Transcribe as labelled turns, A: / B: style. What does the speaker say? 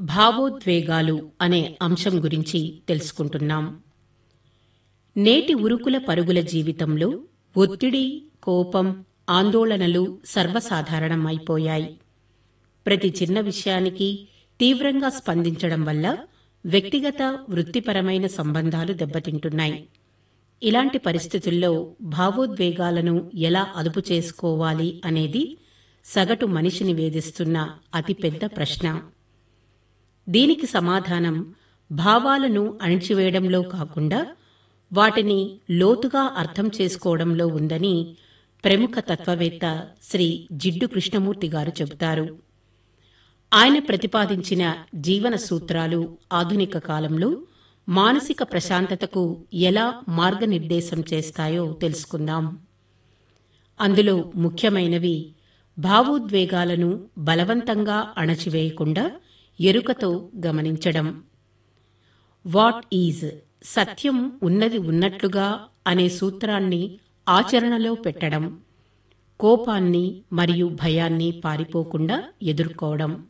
A: భావోద్వేగాలు అనే అంశం గురించి తెలుసుకుంటున్నాం నేటి ఉరుకుల పరుగుల జీవితంలో ఒత్తిడి కోపం ఆందోళనలు సర్వసాధారణమైపోయాయి ప్రతి చిన్న విషయానికి తీవ్రంగా స్పందించడం వల్ల వ్యక్తిగత వృత్తిపరమైన సంబంధాలు దెబ్బతింటున్నాయి ఇలాంటి పరిస్థితుల్లో భావోద్వేగాలను ఎలా అదుపు చేసుకోవాలి అనేది సగటు మనిషిని వేధిస్తున్న అతిపెద్ద ప్రశ్న దీనికి సమాధానం భావాలను అణిచివేయడంలో కాకుండా వాటిని లోతుగా అర్థం చేసుకోవడంలో ఉందని ప్రముఖ తత్వవేత్త శ్రీ జిడ్డు కృష్ణమూర్తి గారు చెబుతారు ఆయన ప్రతిపాదించిన జీవన సూత్రాలు ఆధునిక కాలంలో మానసిక ప్రశాంతతకు ఎలా మార్గనిర్దేశం చేస్తాయో తెలుసుకుందాం అందులో ముఖ్యమైనవి భావోద్వేగాలను బలవంతంగా అణచివేయకుండా ఎరుకతో గమనించడం వాట్ ఈజ్ సత్యం ఉన్నది ఉన్నట్లుగా అనే సూత్రాన్ని ఆచరణలో పెట్టడం కోపాన్ని మరియు భయాన్ని పారిపోకుండా ఎదుర్కోవడం